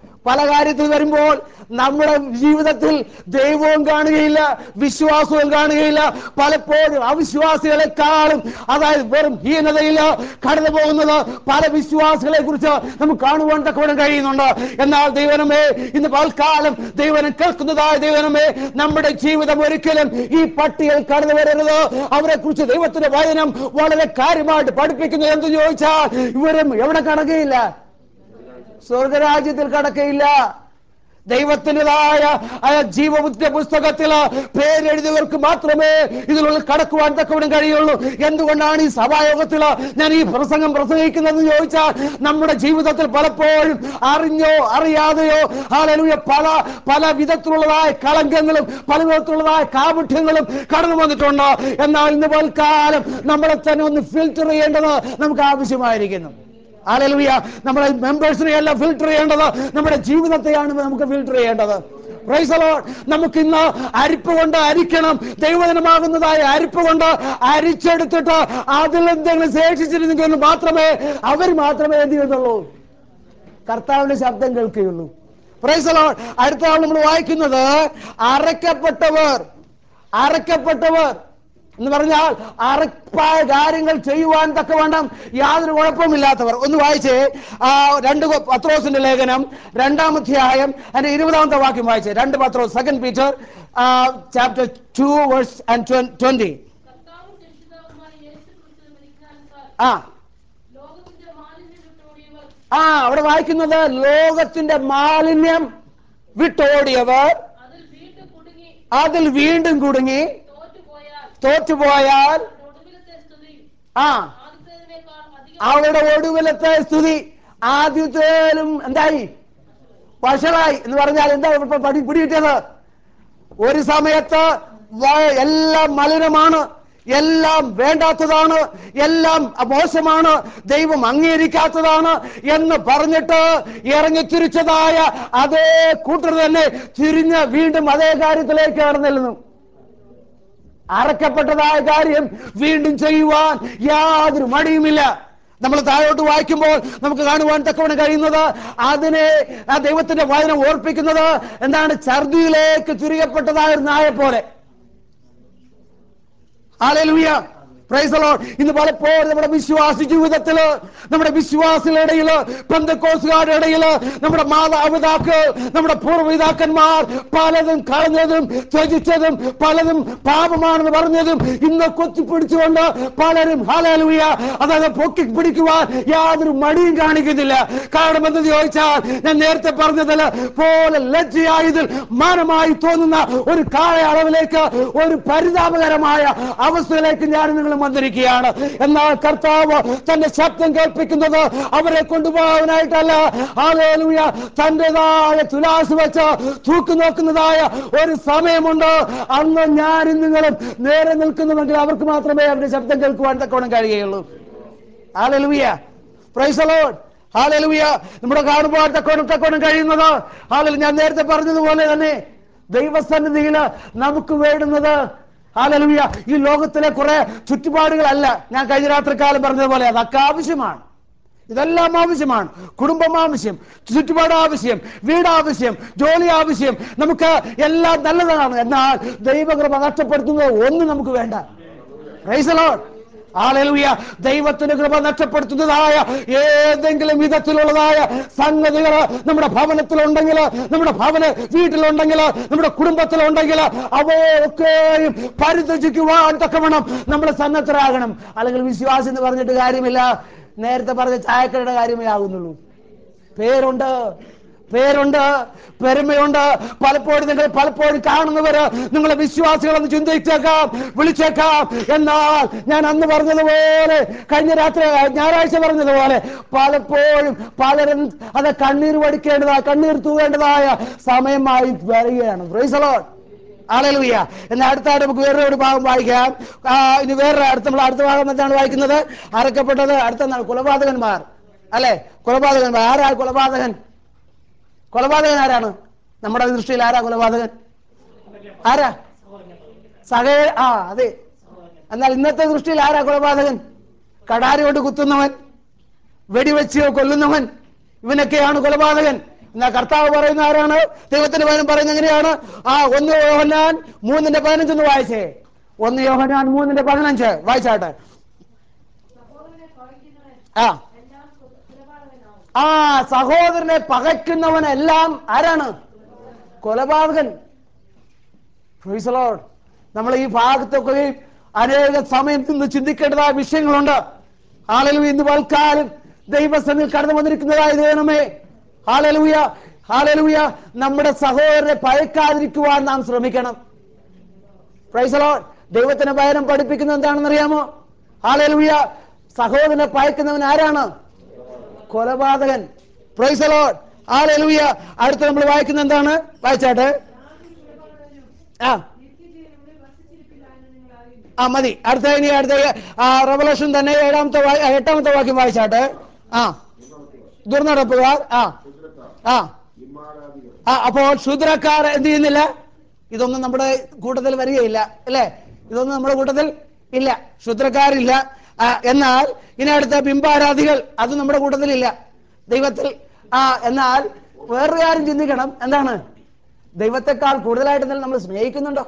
പല കാര്യത്തിൽ വരുമ്പോൾ നമ്മുടെ ജീവിതത്തിൽ ദൈവവും കാണുകയില്ല വിശ്വാസവും കാണുകയില്ല പലപ്പോഴും അവിശ്വാസികളെക്കാളും അതായത് വെറും ഹീനതയിൽ കടന്നു പോകുന്നത് പല വിശ്വാസികളെ കുറിച്ച് നമുക്ക് കാണുവാൻ തക്കവണ്ണം കഴിയുന്നുണ്ട് എന്നാൽ ദൈവനമേ ഇന്ന് പൽക്കാലം ദൈവനം കേൾക്കുന്നതായ ദൈവനമേ നമ്മുടെ ജീവിതം ഒരിക്കലും ഈ പട്ടികയിൽ കടന്നു വരരുത് അവരെ കുറിച്ച് ദൈവത്തിന്റെ വചനം വളരെ കാര്യമായിട്ട് പഠിപ്പിക്കുന്നത് എന്ത് ചോദിച്ചാൽ ഇവരും എവിടെ കടക്കുകയില്ല സ്വർഗരാജ്യത്തിൽ കടക്കയില്ല ദൈവത്തിൻ്റെതായ ആ ജീവബുദ്ധ പുസ്തകത്തിൽ പേരെഴുതിയവർക്ക് മാത്രമേ ഇതിലുള്ള കടക്കുവാൻ തക്കവിടം കഴിയുള്ളൂ എന്തുകൊണ്ടാണ് ഈ സഭായോഗത്തിൽ ഞാൻ ഈ പ്രസംഗം പ്രസംഗിക്കുന്നതെന്ന് ചോദിച്ചാൽ നമ്മുടെ ജീവിതത്തിൽ പലപ്പോഴും അറിഞ്ഞോ അറിയാതെയോ ആളുകൾ പല പല വിധത്തിലുള്ളതായ കളങ്കങ്ങളും പല വിധത്തിലുള്ളതായ കാപഠ്യങ്ങളും കടന്നു വന്നിട്ടുണ്ട് എന്നാൽ ഇന്ന് പോൽക്കാലം നമ്മളെ തന്നെ ഒന്ന് ഫിൽറ്റർ ചെയ്യേണ്ടത് നമുക്ക് ആവശ്യമായിരിക്കുന്നു ആലലുയ നമ്മുടെ മെമ്പേഴ്സിനെ എല്ലാം ഫിൽട്ടർ ചെയ്യേണ്ടത് നമ്മുടെ ജീവിതത്തെയാണ് നമുക്ക് ഫിൽട്ടർ ചെയ്യേണ്ടത് Praise the Lord. നമുക്ക് ഇന്ന് അരിപ്പ് കൊണ്ട് അരിക്കണം ദൈവജനമാകുന്നതായ അരിപ്പ് കൊണ്ട് അരിച്ചെടുത്തിട്ട് അതിൽ എന്തെങ്കിലും ശേഷിച്ചിരുന്നെങ്കിൽ മാത്രമേ അവർ മാത്രമേ എന്ത് ചെയ്യുന്നുള്ളൂ കർത്താവിന്റെ ശബ്ദം കേൾക്കുകയുള്ളൂ Praise the Lord. അടുത്ത ആൾ നമ്മൾ വായിക്കുന്നത് അറയ്ക്കപ്പെട്ടവർ അറയ്ക്കപ്പെട്ടവർ എന്ന് പറഞ്ഞാൽ അറപ്പായ കാര്യങ്ങൾ ചെയ്യുവാൻ തക്കവണ്ണം യാതൊരു കുഴപ്പമില്ലാത്തവർ ഒന്ന് വായിച്ചേ ആ, രണ്ട് കൊ- പത്രോസിന്റെ ലേഖനം രണ്ടാം അധ്യായം അതിന്റെ ഇരുപതാമത്തെ വാക്യം വായിച്ചേ രണ്ട് പത്രോസ് second Peter chapter two verse and twenty കർത്താവും രക്ഷിതാവുമായ യേശുക്രിസ്തു മരിക്കാനുക്കാൽ ആ ലോകത്തിന്റെ മാലിന്യം വിട്ടോടിയവർ ആ അവിടെ വായിക്കുന്നത് ലോകത്തിന്റെ മാലിന്യം വിട്ടോടിയവർ അതിൽ വീണ്ടും കുടുങ്ങി അതിൽ വീണ്ടും കുടുങ്ങി തോറ്റുപോയാൽ തോറ്റുപോയാൽ അവരുടെ ഒടുവിലത്തെ സ്തുതി ആ ആദ്യത്തേതിനേക്കാൾ അധികം അവരുടെ ഒടുവിലത്തെ സ്തുതി ആദ്യത്തേലും എന്തായി വഷളായി എന്ന് പറഞ്ഞാൽ എന്താ ഇപ്പൊ പടി പിടികിട്ടിയത് ഒരു സമയത്ത് വ- എല്ലാം മലിനമാണ് എല്ലാം വേണ്ടാത്തതാണ് എല്ലാം മോശമാണ് ദൈവം അംഗീകരിക്കാത്തതാണ് എന്ന് പറഞ്ഞിട്ട് ഇറങ്ങി തിരിച്ചതായ അതേ കൂട്ടർ തന്നെ തിരിഞ്ഞ് വീണ്ടും അതേ കാര്യത്തിലേക്ക് കടന്നിരുന്നു അറക്കപ്പെട്ടതായ കാര്യം വീണ്ടും ചെയ്യുവാൻ യാതൊരു മടിയുമില്ല നമ്മൾ താഴോട്ട് വായിക്കുമ്പോൾ നമുക്ക് കാണുവാൻ തക്കവണ്ണം കഴിയുന്നത് അതിനെ ആ ദൈവത്തിന്റെ വചനം ഓർപ്പിക്കുന്നത് എന്താണ് ഛർദിയിലേക്ക് ചുരുക്കപ്പെട്ടതായ ഒരു നായെ പോലെ Hallelujah. Praise the Lord. ഇന്ന് പലപ്പോഴും നമ്മുടെ വിശ്വാസ ജീവിതത്തില് നമ്മുടെ വിശ്വാസികളുടെ ഇടയില് ബന്ധക്കോസുകാരുടെ ഇടയില് നമ്മുടെ മാതാപിതാക്കൾ നമ്മുടെ പൂർവ്വപിതാക്കന്മാർ പലതും കളഞ്ഞതും ത്യജിച്ചതും പലതും പാപമാണെന്ന് പറഞ്ഞതും ഇന്ന് കൊത്തിപ്പിടിച്ചുകൊണ്ട് പലരും ഹാലലുയ അതായത് പൊക്കി പിടിക്കുവാൻ യാതൊരു മടിയും കാണിക്കുന്നില്ല കാരണം എന്ത് ചോദിച്ചാൽ ഞാൻ നേരത്തെ പറഞ്ഞതിൽ പോലെ ലജ്ജയായതിൽ മാനമായി തോന്നുന്ന ഒരു കാലയളവിലേക്ക് ഒരു പരിതാപകരമായ അവസ്ഥയിലേക്ക് ഞാൻ നിങ്ങൾ വന്നിരിക്കുകയാണ് എന്നാൽ കർത്താവ് തന്റെ ശബ്ദം കേൾപ്പിക്കുന്നത് അവരെ കൊണ്ടുപോകാനായിട്ടല്ല ആലേലുയ തന്റേതായ തുലാസ് വെച്ച് തൂക്കി നോക്കുന്നതായ ഒരു സമയമുണ്ട് അന്ന് ഞാനും നിങ്ങളും നേരെ നിൽക്കുന്നുവെങ്കിൽ അവർക്ക് മാത്രമേ അവരുടെ ശബ്ദം കേൾക്കുവാൻ തക്കോണം കഴിയുകയുള്ളൂ ഹാലലുയ പ്രൈസ് ലോഡ് ഹാലലുയ നമ്മുടെ കാണുമ്പോൾ തക്കോണം തക്കോണം കഴിയുന്നത് ഹാലലു ഞാൻ നേരത്തെ പറഞ്ഞതുപോലെ തന്നെ ദൈവസന്നിധിയിൽ നമുക്ക് വേണ്ടുന്നത് ഹാലലുയ ഈ ലോകത്തിലെ കുറെ ചുറ്റുപാടുകളല്ല ഞാൻ കഴിഞ്ഞ രാത്രിക്കാലം പറഞ്ഞതുപോലെ അതൊക്കെ ആവശ്യമാണ് ഇതെല്ലാം ആവശ്യമാണ് കുടുംബം ആവശ്യം ചുറ്റുപാട് ആവശ്യം വീട് ആവശ്യം ജോലി ആവശ്യം നമുക്ക് എല്ലാം നല്ലതാണ് എന്നാൽ ദൈവകൃപ നഷ്ടപ്പെടുത്തുന്നത് ഒന്നും നമുക്ക് വേണ്ട Praise the Lord. Hallelujah. ദൈവത്തിന്റെ കൃപ നഷ്ടപ്പെടുത്തുന്നതായ ഏതെങ്കിലും വിധത്തിലുള്ളതായ സംഗതികൾ നമ്മുടെ ഭവനത്തിലുണ്ടെങ്കിൽ നമ്മുടെ ഭവന വീട്ടിലുണ്ടെങ്കിൽ നമ്മുടെ കുടുംബത്തിലുണ്ടെങ്കിൽ അവയൊക്കെയും പരിത്യജിക്കുവാൻ തക്കവണ്ണം നമ്മൾ സന്നദ്ധരാകണം അല്ലെങ്കിൽ വിശ്വാസം എന്ന് പറഞ്ഞിട്ട് കാര്യമില്ല നേരത്തെ പറഞ്ഞ ചായക്കടയുടെ കാര്യമേ ആകുന്നുള്ളൂ പേരുണ്ട് പേരുണ്ട് പെരുമയുണ്ട് പലപ്പോഴും നിങ്ങൾ പലപ്പോഴും കാണുന്നവര് നിങ്ങളെ വിശ്വാസികളെന്ന് ചിന്തിച്ചേക്കാം വിളിച്ചേക്കാം എന്നാൽ ഞാൻ അന്ന് പറഞ്ഞതുപോലെ കഴിഞ്ഞ രാത്രി ഞായറാഴ്ച പറഞ്ഞതുപോലെ പലപ്പോഴും പലരും അത് കണ്ണീർ വടിക്കേണ്ടതായ കണ്ണീർ തൂകേണ്ടതായ സമയമായി വരികയാണ് പ്രൈസലോൺ ആളലുയ്യ എന്നാൽ അടുത്തായിട്ട് നമുക്ക് വേറെ ഒരു ഭാഗം വായിക്കാം ആ, ഇനി വേറെ അടുത്ത നമ്മൾ അടുത്ത ഭാഗം എന്താണ് വായിക്കുന്നത് അറക്കപ്പെട്ടത് അടുത്ത എന്താണ് കൊലപാതകന്മാർ അല്ലെ കൊലപാതകന്മാർ ആരാ കൊലപാതകൻ കൊലപാതകൻ ആരാണ് നമ്മുടെ ദൃഷ്ടിയിൽ ആരാ കൊലപാതകൻ ആരാ സഹേ ആ അതെ എന്നാൽ ഇന്നത്തെ ദൃഷ്ടിയിൽ ആരാ കൊലപാതകൻ കടാരി കൊണ്ട് കുത്തുന്നവൻ വെടിവെച്ച് കൊല്ലുന്നവൻ ഇവനൊക്കെയാണ് കൊലപാതകൻ എന്നാ കർത്താവ് പറയുന്ന ആരാണ് ദൈവത്തിന്റെ വചനം പറയുന്നത് എങ്ങനെയാണ് ആ ഒന്ന് യോഹന്നാൻ മൂന്നിന്റെ പതിനഞ്ച് ഒന്ന് വായിച്ചേ ഒന്ന് യോഹന്നാൻ മൂന്നിന്റെ പതിനഞ്ച് വായിച്ചാട്ടെ സഹോദരനെ പകയ്ക്കുന്നവൻ ആ എല്ലാം കൊ- കൊലപാതകനാവും ആ സഹോദരനെ പകയ്ക്കുന്നവനെല്ലാം ആരാണ് കൊലപാതകൻ Praise the Lord. നമ്മൾ ഈ ഭാഗത്തൊക്കെ അനേക സമയം നിന്ന് ചിന്തിക്കേണ്ടതായ വിഷയങ്ങളുണ്ട് ആളുകൾ ഇന്ന് വൽക്കാലം ദൈവസന്നിൽ കടന്നു വന്നിരിക്കുന്നതായ ദൈവമേ ഹാലലൂയ ഹാലലൂയ നമ്മുടെ സഹോദരനെ പയക്കാതിരിക്കുവാൻ നാം ശ്രമിക്കണം പ്രൈസലോ ദൈവത്തിന് ഭയനം പഠിപ്പിക്കുന്നത് എന്താണെന്ന് അറിയാമോ ഹാലലൂയ സഹോദരനെ പയക്കുന്നവൻ ആരാണ് കൊലപാതകൻ പ്രൈസലോ ഹാലലൂയ അടുത്ത് നമ്മൾ വായിക്കുന്ന എന്താണ് വായിച്ചാട്ടെ ആ നിത്യജീവനോട് വസിച്ചിരിപ്പില്ല എന്ന് നിങ്ങൾ അറിയുന്നു ആ മതി അടുത്ത ഇനി അടുത്ത ആ റവലേഷൻ തന്നെ ഏഴാമത്തെ വാ- ആ, എട്ടാമത്തെ വാക്യം വായിച്ചാട്ടെ ആ ദുർനടപ്പുകാർ ആ ആ ഇമാരാധികൾ ആ അപ്പോൾ ശൂദ്രക്കാർ എന്ത് ചെയ്യുന്നില്ല ഇതൊന്നും നമ്മുടെ കൂട്ടത്തിൽ വരികയില്ല അല്ലേ ഇതൊന്നും നമ്മുടെ കൂട്ടത്തിൽ ഇല്ല ശൂദ്രക്കാരില്ല ആ, എന്നാൽ ഇനി അടുത്ത ബിംബാരാധികൾ അത് നമ്മുടെ കൂട്ടത്തിലില്ല ദൈവത്തിൽ ആ എന്നാൽ വേറൊരു കാര്യം ചിന്തിക്കണം എന്താണ് ദൈവത്തെക്കാൾ കൂടുതലായിട്ട് എന്തെങ്കിലും നമ്മൾ സ്നേഹിക്കുന്നുണ്ടോ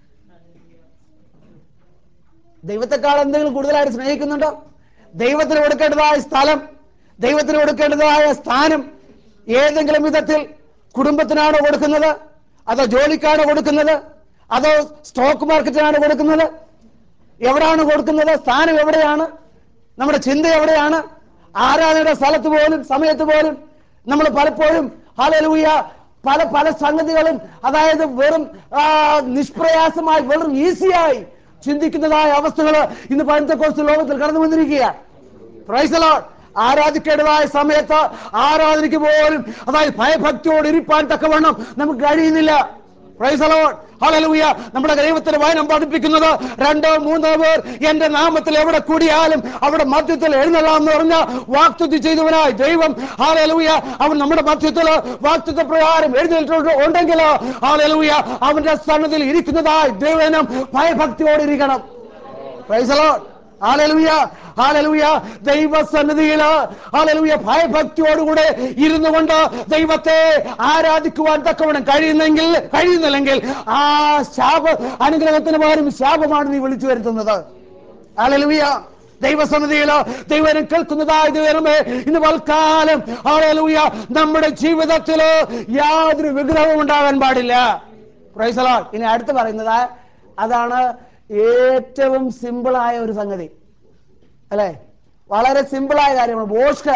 ദൈവത്തെക്കാൾ എന്തെങ്കിലും കൂടുതലായിട്ട് സ്നേഹിക്കുന്നുണ്ടോ ദൈവത്തിന് കൊടുക്കേണ്ടതായ സ്ഥലം ദൈവത്തിന് കൊടുക്കേണ്ടതായ സ്ഥാനം ഏതെങ്കിലും വിധത്തിൽ കുടുംബത്തിനാണോ കൊടുക്കുന്നത് അതോ ജോലിക്കാണോ കൊടുക്കുന്നത് അതോ സ്റ്റോക്ക് മാർക്കറ്റിനാണ് കൊടുക്കുന്നത് എവിടാണ് കൊടുക്കുന്നത് സ്ഥാനം എവിടെയാണ് നമ്മുടെ ചിന്ത എവിടെയാണ് ആരാധനയുടെ സ്ഥലത്ത് പോലും സമയത്ത് പോലും നമ്മൾ പലപ്പോഴും ഹാലലൂയ പല പല സംഗതികളും അതായത് വെറും ആ, നിഷ്പ്രയാസമായി വെറും ഈസിയായി ചിന്തിക്കുന്നതായ അവസ്ഥകൾ ഇന്ന് പഴത്തെ ലോകത്തിൽ കടന്നു വന്നിരിക്കുകയാണ് Praise the Lord. ആരാധിക്കേണ്ടതായ സമയത്ത് ആരാധനയ്ക്ക് പോലും അതായത് ഭയഭക്തിയോട് ഇരിപ്പാൻ തക്കവണ്ണം നമുക്ക് കഴിയുന്നില്ല Praise the Lord. Hallelujah. നമ്മുടെ ദൈവത്തിന്റെ വചനം പഠിപ്പിക്കുന്നത് രണ്ടോ മൂന്നോ പേർ എന്റെ നാമത്തിൽ എവിടെ കൂടിയാലും അവിടെ മധ്യത്തിൽ എഴുന്നള്ളാം എന്ന് പറഞ്ഞ വാക്തുതി ചെയ്തവനായി ദൈവം ഹാലലൂയ അവൻ നമ്മുടെ മധ്യത്തിൽ വാക്തുത്വ പ്രകാരം എഴുന്നേറ്റിട്ടുണ്ട് ഉണ്ടെങ്കിൽ ഹാലലൂയ അവന്റെ സന്നദ്ധിയിൽ ഇരിക്കുന്നതായി ദൈവനം ഭയഭക്തിയോടെ ഇരിക്കണം Praise the Lord. Hallelujah hallelujah ദൈവസന്നിധിയിൽ ഹാലലൂയ ഭയഭക്തിയോടുകൂടെ ഇരുന്നു കൊണ്ട് ദൈവത്തെ ആരാധിക്കുവാൻ തക്കവണ്ണം കഴിയുന്നെങ്കിൽ കഴിയുന്നില്ലെങ്കിൽ ആ ശാപ അനുഗ്രഹത്തിന് പകരം ശാപമാണ് നീ വിളിച്ചു വരുത്തുന്നത് ഹാലലൂയ ദൈവസന്നിധിയിലോ ദൈവം കേൾക്കുന്നതായ ദൈവമേ ഇന്ന് വൽക്കാലം ഹാലലൂയ നമ്മുടെ ജീവിതത്തിൽ യാതൊരു വിഗ്രഹവും ഉണ്ടാകാൻ പാടില്ല പ്രൈസ് the Lord. ഇനി അടുത്ത് പറയുന്നത് അതാണ് ഏറ്റവും സിമ്പിളായ ഒരു സംഗതി അല്ലെ വളരെ സിമ്പിളായ കാര്യമാണ് ബോഷ്ക്ക്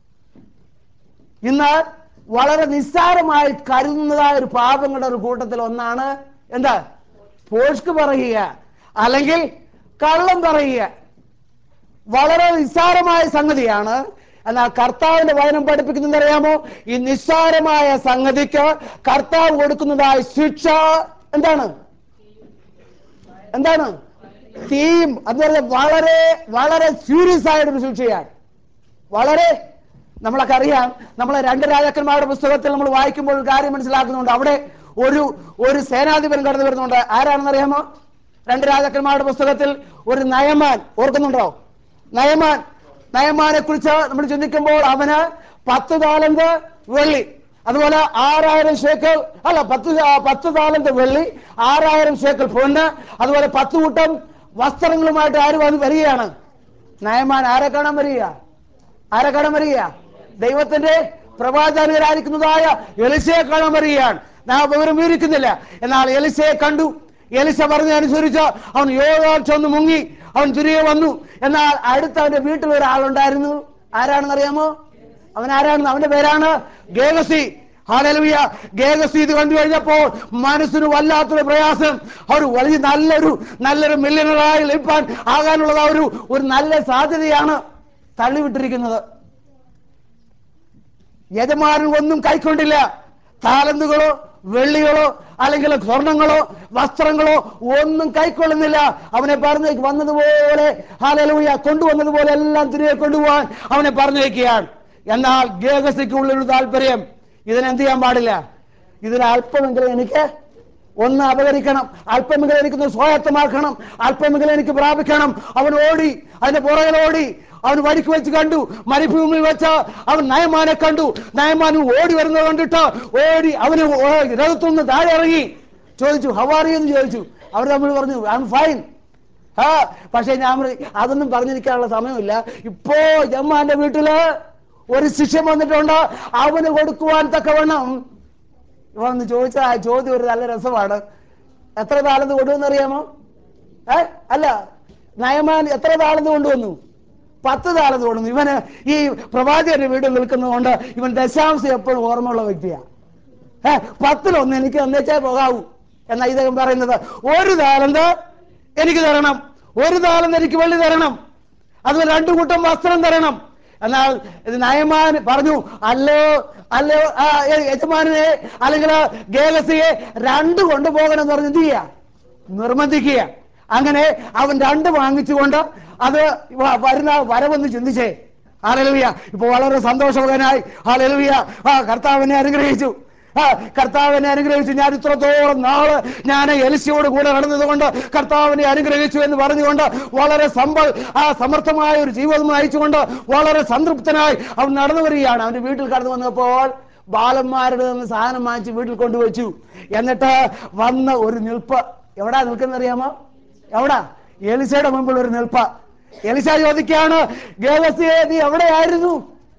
ഇന്ന് വളരെ നിസ്സാരമായി കരുതുന്നതായ ഒരു പാപങ്ങളുടെ ഒരു കൂട്ടത്തിൽ ഒന്നാണ് എന്താ പോഷ്ക്ക് പറയുക അല്ലെങ്കിൽ കള്ളം പറയുക വളരെ നിസ്സാരമായ സംഗതിയാണ് എന്നാൽ കർത്താവിന്റെ വചനം പഠിപ്പിക്കുന്നത് അറിയാമോ ഈ നിസ്സാരമായ സംഗതിക്ക് കർത്താവ് കൊടുക്കുന്നതായ ശിക്ഷ എന്താണ് എന്താണ് തീം എന്ന് പറഞ്ഞാൽ വളരെ വളരെ സീരിയസ് ആയിട്ടൊരു ശിക്ഷയാണ് വളരെ നമ്മളൊക്കെ അറിയാം നമ്മളെ രണ്ട് രാജാക്കന്മാരുടെ പുസ്തകത്തിൽ നമ്മൾ വായിക്കുമ്പോൾ ഒരു കാര്യം മനസ്സിലാക്കുന്നുണ്ട് അവിടെ ഒരു ഒരു സേനാധിപൻ കടന്നു വരുന്നുണ്ട് ആരാണെന്ന് അറിയാമോ രണ്ട് രാജാക്കന്മാരുടെ പുസ്തകത്തിൽ ഒരു നയമാൻ ഓർക്കുന്നുണ്ടോ നയമാൻ നയമാനെ കുറിച്ച് നമ്മൾ ചിന്തിക്കുമ്പോൾ അവന് പത്ത് താലന്ത് വെള്ളി അതുപോലെ ആറായിരം ഷേക്കൽ അല്ല പത്ത് ആ, പത്ത് താലന്ത് വെള്ളി ആറായിരം ഷേക്കൽ പൊന്ന് അതുപോലെ പത്ത് കൂട്ടം വസ്ത്രങ്ങളുമായിട്ട് ആര് വന്ന് വരികയാണ് നയമാൻ ആരെ കാണാൻ വരിക ആരെ കാണാൻ വരിക ദൈവത്തിന്റെ പ്രവാചകരായിരിക്കുന്നതായ എലിസയെ കാണാൻ വരികയാണ് നാം വിവരം വിവരിക്കുന്നില്ല എന്നാൽ എലിസയെ കണ്ടു എലിസ പറഞ്ഞതനുസരിച്ച് അവൻ യോഗം ചെന്ന് മുങ്ങി അവൻ തിരികെ വന്നു എന്നാൽ അടുത്ത അവന്റെ വീട്ടിൽ ഒരാളുണ്ടായിരുന്നു ആരാണെന്ന് അറിയാമോ അവൻ ആരാണെന്ന് അവന്റെ പേരാണ് ഗേഗസി ഹാലലുയ ഗേഗസി ഇത് കണ്ടു കഴിഞ്ഞപ്പോൾ മനസ്സിന് വല്ലാത്തൊരു പ്രയാസം ഒരു വലിയ നല്ലൊരു നല്ലൊരു മില്യണറായി ലഭിക്കാൻ ആകാനുള്ള ഒരു ഒരു നല്ല സാധ്യതയാണ് തള്ളിവിട്ടിരിക്കുന്നത് യജമാനൻ ഒന്നും കൈക്കൊണ്ടില്ല താലന്തുകളോ വെള്ളികളോ അല്ലെങ്കിൽ സ്വർണങ്ങളോ വസ്ത്രങ്ങളോ ഒന്നും കൈക്കൊള്ളുന്നില്ല അവനെ പറഞ്ഞേക്ക് വന്നതുപോലെ ഹാലലൂയ കൊണ്ടുവന്നതുപോലെ എല്ലാം തിരികെ കൊണ്ടുപോകാൻ അവനെ പറഞ്ഞേക്കുകയാണ് എന്നാൽ ഗേഗസിക്കുള്ളൊരു താല്പര്യം ഇതിനെന്ത് ചെയ്യാൻ പാടില്ല ഇതിന് അല്പമെങ്കിലും എനിക്ക് ഒന്ന് അപകരിക്കണം അല്പമെങ്കിലും എനിക്കൊന്ന് സ്വായത്തമാക്കണം അല്പമെങ്കിലും എനിക്ക് പ്രാപിക്കണം അവൻ ഓടി അതിന്റെ പുറകിൽ ഓടി അവൻ വഴിക്ക് വെച്ച് കണ്ടു മരുഭൂമിയിൽ വെച്ച് അവൻ നയമാനെ കണ്ടു നയമാൻ ഓടി വരുന്നത് കണ്ടിട്ട് ഓടി അവന് ഓ- രഥത്തിൽ നിന്ന് താഴെ ഇറങ്ങി ചോദിച്ചു ഹവാറി എന്ന് ചോദിച്ചു അവർ തമ്മിൽ പറഞ്ഞു ഐ എം ഫൈൻ ആ പക്ഷെ ഞാൻ പറയും, അതൊന്നും പറഞ്ഞിരിക്കാനുള്ള സമയമില്ല ഇപ്പോ ജമ്മാന്റെ വീട്ടില് ഒരു ശിഷ്യം വന്നിട്ടുണ്ട് അവന് കൊടുക്കുവാൻ തക്കവണ്ണം ഇവന്ന് ചോദിച്ച ആ ചോദ്യം ഒരു നല്ല രസമാണ് എത്ര താളത്ത് കൊണ്ടുവന്ന് അറിയാമോ ഏ അല്ല നയമാൻ എത്ര താളത്ത് കൊണ്ടുവന്നു പത്ത് താളത്ത് കൊണ്ടുവന്നു ഇവന് ഈ പ്രവാചകന്റെ വീട്ടിൽ നിൽക്കുന്നതുകൊണ്ട് ഇവൻ ദശാംശം എപ്പോഴും ഓർമ്മയുള്ള വ്യക്തിയാണ് ഏ പത്തിലൊന്ന് എനിക്ക് തന്നേച്ചേ പോകാവൂ എന്നാ ഇദ്ദേഹം പറയുന്നത് ഒരു താലന്ത് എനിക്ക് തരണം ഒരു താലന്ത് എനിക്ക് വെള്ളി തരണം അതുപോലെ രണ്ടു കൂട്ടം വസ്ത്രം തരണം എന്നാൽ ഇത് നയമാൻ പറഞ്ഞു അല്ലോ അല്ലോ ആ, യ- യജമാനെ അല്ലെങ്കിൽ ഗേലസിയെ രണ്ട് കൊണ്ടുപോകണം എന്ന് പറഞ്ഞ് എന്ത് ചെയ്യുക നിർബന്ധിക്കുക അങ്ങനെ അവൻ രണ്ട് വാങ്ങിച്ചുകൊണ്ട് അത് വ- വരുന്ന വരവെന്ന് ചിന്തിച്ചേ ഹാലലുവിയ ഇപ്പൊ വളരെ സന്തോഷവകനായി ഹാലലുവിയ ആ കർത്താവിനെ അനുഗ്രഹിച്ചു ആ കർത്താവിനെ അനുഗ്രഹിച്ചു ഞാൻ ഇത്രത്തോളം നാള് ഞാൻ എലിശയോട് കൂടെ നടന്നതുകൊണ്ട് കർത്താവിനെ അനുഗ്രഹിച്ചു എന്ന് പറഞ്ഞുകൊണ്ട് വളരെ സമ്പൽ ആ സമർത്ഥമായ ഒരു ജീവിതം നയിച്ചുകൊണ്ട് വളരെ സംതൃപ്തനായി അവൻ നടന്നു വരികയാണ് അവന്റെ വീട്ടിൽ കടന്നു വന്നപ്പോൾ ബാലന്മാരുടെ നിന്ന് സാധനം വാങ്ങിച്ച് വീട്ടിൽ കൊണ്ടുവച്ചു എന്നിട്ട് വന്ന ഒരു നിൽപ്പ് എവിടാ നിൽക്കുന്ന അറിയാമോ എവിടാ എലിസയുടെ മുമ്പിൽ ഒരു നിൽപ്പ് എലിസ ചോദിക്കാണ് ഗേലസിയെ നീ എവിടെയായിരുന്നു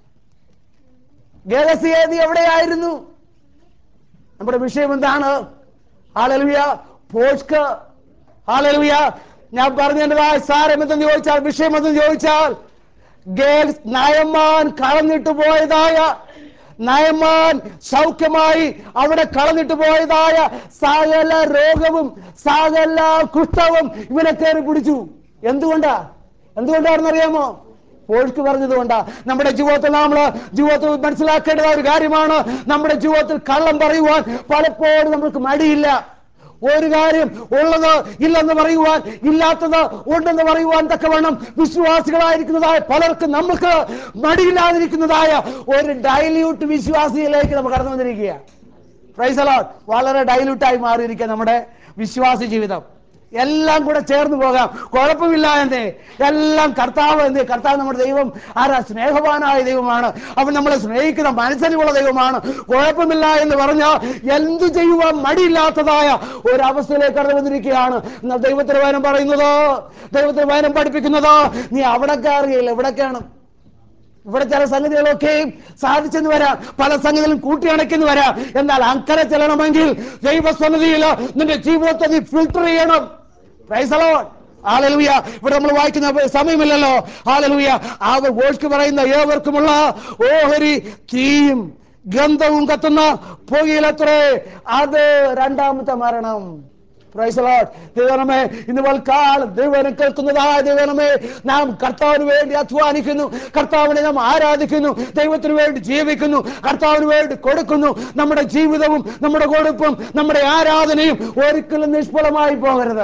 ഗേലസിയെ നീ എവിടെയായിരുന്നു നമ്മുടെ വിഷയം എന്താണ് ഹാലലുയ പോഷ്ക്ക് ഹാലലുയ ഞാൻ പറഞ്ഞതിൻ്റെതായ സാരം എന്തെന്ന് ചോദിച്ചാൽ വിഷയം എന്തെന്ന് ചോദിച്ചാൽ ഗേൽസ് നയമാൻ കളഞ്ഞിട്ട് പോയതായ നയമാൻ സൗഖ്യമായി അവിടെ കളഞ്ഞിട്ട് പോയതായ സകല രോഗവും സകല കുഷ്ഠവും ഇവനെ കയറി പിടിച്ചു എന്തുകൊണ്ടാ എന്തുകൊണ്ടാണെന്ന് അറിയാമോ പോഴ്ക്ക് പറഞ്ഞതുകൊണ്ടാ നമ്മുടെ ജീവിതത്തിൽ നമ്മൾ ജീവിതത്തിൽ മനസ്സിലാക്കേണ്ട ഒരു കാര്യമാണ് നമ്മുടെ ജീവിതത്തിൽ കള്ളം പറയുവാൻ പലപ്പോഴും നമുക്ക് മടിയില്ല ഒരു കാര്യം ഉള്ളത് ഇല്ലെന്ന് പറയുവാൻ ഇല്ലാത്തത് ഉണ്ടെന്ന് പറയുവാൻ തക്കവണ്ണം വിശ്വാസികളായിരിക്കുന്നതായ പലർക്കും നമുക്ക് മടിയില്ലാതിരിക്കുന്നതായ ഒരു ഡൈല്യൂട്ട് വിശ്വാസിയിലേക്ക് നമ്മൾ കടന്നു വന്നിരിക്കുക പ്രൈസ് അലോട്ട് വളരെ ഡൈല്യൂട്ടായി മാറിയിരിക്കുക നമ്മുടെ വിശ്വാസി ജീവിതം എല്ലാം കൂടെ ചേർന്ന് പോകാം കുഴപ്പമില്ല എന്നേ എല്ലാം കർത്താവ് എന്നേ കർത്താവ് നമ്മുടെ ദൈവം ആരാ സ്നേഹവാനായ ദൈവമാണ് അവൻ നമ്മളെ സ്നേഹിക്കുന്ന മനസ്സിലുള്ള ദൈവമാണ് കുഴപ്പമില്ല എന്ന് പറഞ്ഞാൽ എന്തു ചെയ്യുവാൻ മടിയില്ലാത്തതായ ഒരു അവസ്ഥയിലേക്ക് കടന്നു വന്നിരിക്കുകയാണ് എന്നാൽ ദൈവത്തിന് വചനം പറയുന്നത് ദൈവത്തിന് വചനം പഠിപ്പിക്കുന്നത് നീ അവിടെ കയറുകയില്ല ഇവിടെ കാണും ഇവിടെ ചില സംഗതികളൊക്കെയും സാധിച്ചെന്ന് വരാം പല സംഗതികളും കൂട്ടിയണയ്ക്കെന്ന് വരാം എന്നാൽ അക്കരെ ചെല്ലണമെങ്കിൽ ദൈവസന്നിധിയിൽ നിന്റെ ജീവിതത്തെ നീ ഫിൽട്ടർ ചെയ്യണം Praise the Lord. Hallelujah. ഇവിടെ നമ്മൾ വായിക്കുന്ന സമയമില്ലല്ലോ ഹാലലൂയ ആ വോഴ്ക്ക് പറയുന്ന ഏവർക്കുമുള്ള ഓഹരി തീയും ഗന്ധവും കത്തുന്ന പുകയിലത്രേ അത് രണ്ടാമത്തെ മരണം Praise the Lord. ദൈവമേ ഇന്ന് വൽക്കാലം ദൈവം കേൾക്കുന്നതായ ദൈവമേ നാം കർത്താവിന് വേണ്ടി അധ്വാനിക്കുന്നു കർത്താവിനെ നാം ആരാധിക്കുന്നു ദൈവത്തിന് വേണ്ടി ജീവിക്കുന്നു കർത്താവിന് വേണ്ടി കൊടുക്കുന്നു നമ്മുടെ ജീവിതവും നമ്മുടെ കൊടുപ്പും നമ്മുടെ ആരാധനയും ഒരിക്കലും നിഷ്ഫലമായി പോകരുത്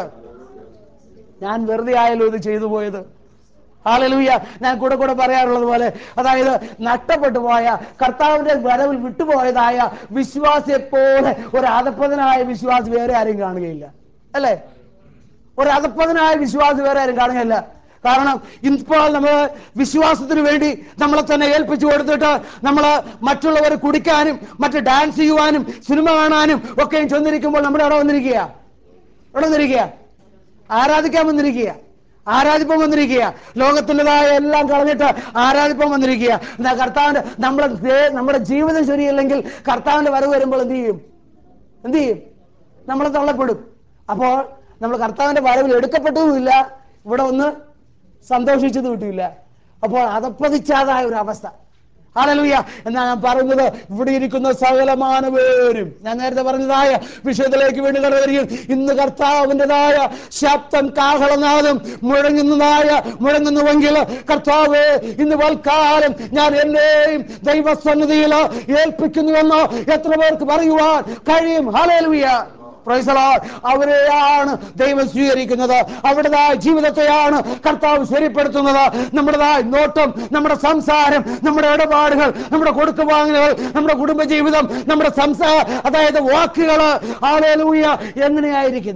ഞാൻ വെറുതെ ആയാലും ഇത് ചെയ്തു പോയത് ഹാലലൂയ ഞാൻ കൂടെ കൂടെ പറയാറുള്ളത് പോലെ അതായത് നഷ്ടപ്പെട്ടു പോയ കർത്താവിന്റെ വരവിൽ വിട്ടുപോയതായ വിശ്വാസിയെ പോലെ ഒരു അതപ്പതനായ വിശ്വാസി വേറെ ആരും കാണുകയില്ല അല്ലേ ഒരു അതപ്പതനായ വിശ്വാസി വേറെ ആരും കാണുകയില്ല കാരണം ഇപ്പോൾ നമ്മൾ വിശ്വാസത്തിന് വേണ്ടി നമ്മളെ തന്നെ ഏൽപ്പിച്ചു കൊടുത്തിട്ട് നമ്മൾ മറ്റുള്ളവർ കുടിക്കാനും മറ്റ് ഡാൻസ് ചെയ്യുവാനും സിനിമ കാണാനും ഒക്കെയും ചെന്നിരിക്കുമ്പോൾ നമ്മുടെ അവിടെ വന്നിരിക്കുക ഇവിടെ വന്നിരിക്കുക ആരാധിക്കാൻ വന്നിരിക്കുക ആരാധിപ്പം വന്നിരിക്കുക ലോകത്തിൻ്റെതായ എല്ലാം കളഞ്ഞിട്ട് ആരാധിപ്പം വന്നിരിക്കുക എന്നാ കർത്താവിന്റെ നമ്മളെ ദേ- നമ്മുടെ ജീവിതം ശരിയല്ലെങ്കിൽ കർത്താവിന്റെ വരവ് വരുമ്പോൾ എന്ത് ചെയ്യും എന്ത് ചെയ്യും നമ്മൾ തള്ളപ്പെടും അപ്പോൾ നമ്മൾ കർത്താവിന്റെ വരവിൽ എടുക്കപ്പെട്ടതുമില്ല ഇവിടെ ഒന്ന് സന്തോഷിച്ചത് കിട്ടിയില്ല അപ്പോൾ അതപ്പതിച്ചാതായ ഒരു അവസ്ഥ ഹാലലൂയ എന്നാ ഞാൻ പറയുന്നത് ഇവിടെ ഇരിക്കുന്ന സകലമാന പേരും ഞാൻ നേരത്തെ പറഞ്ഞതായ വിഷയത്തിലേക്ക് വേണ്ടി കടവരികയും ഇന്ന് കർത്താവിൻ്റെതായ ശബ്ദം കാഹളനാദം മുഴങ്ങുന്നതായ മുഴങ്ങുന്നുവെങ്കിൽ കർത്താവ് ഇന്ന് വൽക്കാലം ഞാൻ എന്നെയും ദൈവസന്നിധിയിൽ ഏൽപ്പിക്കുന്നുവെന്ന് എത്ര പേർക്ക് പറയുവാൻ കഴിയും ഹാലലൂയ Praise the Lord. അവരെയാണ് ദൈവം സ്വീകരിക്കുന്നത് അവരുടേതായ ജീവിതത്തെയാണ് കർത്താവ് ശരിപ്പെടുത്തുന്നത് നമ്മുടേതായ നോട്ടം നമ്മുടെ സംസാരം നമ്മുടെ ഇടപാടുകൾ നമ്മുടെ കൊടുക്കുവാങ്ങലുകൾ നമ്മുടെ കുടുംബജീവിതം നമ്മുടെ സംസാ അതായത് വാക്കുകൾ ആളേലൂയ എങ്ങനെയായിരിക്കുന്നു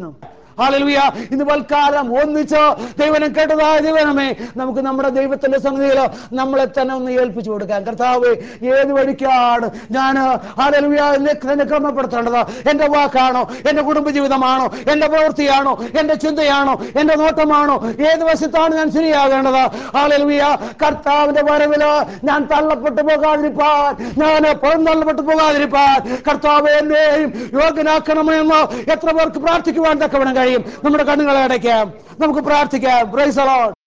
ഹാലലുയ ഇന്ന് വൽക്കാലം ഒന്നിച്ച് ദൈവനം കേട്ടതായ ദൈവനമേ നമുക്ക് നമ്മുടെ ദൈവത്തിന്റെ സന്നിധിയിൽ നമ്മളെ തന്നെ ഒന്ന് ഏൽപ്പിച്ചു കൊടുക്കാം കർത്താവ് ഏത് വഴിക്കാണ് ഞാൻ ഹാലലുയ എന്നെ തന്നെ ക്രമപ്പെടുത്തേണ്ടത് എന്റെ വാക്കാണോ എന്റെ കുടുംബജീവിതമാണോ എന്റെ പ്രവൃത്തിയാണോ എന്റെ ചിന്തയാണോ എന്റെ നോട്ടമാണോ ഏത് വശത്താണ് ഞാൻ ശരിയാകേണ്ടത് ഹാലലുയ കർത്താവിന്റെ വരവില് ഞാൻ തള്ളപ്പെട്ടു പോകാതിരിപ്പാൻ ഞാൻ പുറന്തള്ളപ്പെട്ടു പോകാതിരിപ്പാൻ കർത്താവ് എന്നെയും യോഗ്യനാക്കണമെന്ന് എത്ര പേർക്ക് പ്രാർത്ഥിക്കുവാൻ തക്കവണ്ണം കഴിയും നമ്മുടെ കണ്ണുകളെ അടയ്ക്കാം നമുക്ക് പ്രാർത്ഥിക്കാം പ്രൈസ് അലോട്ട്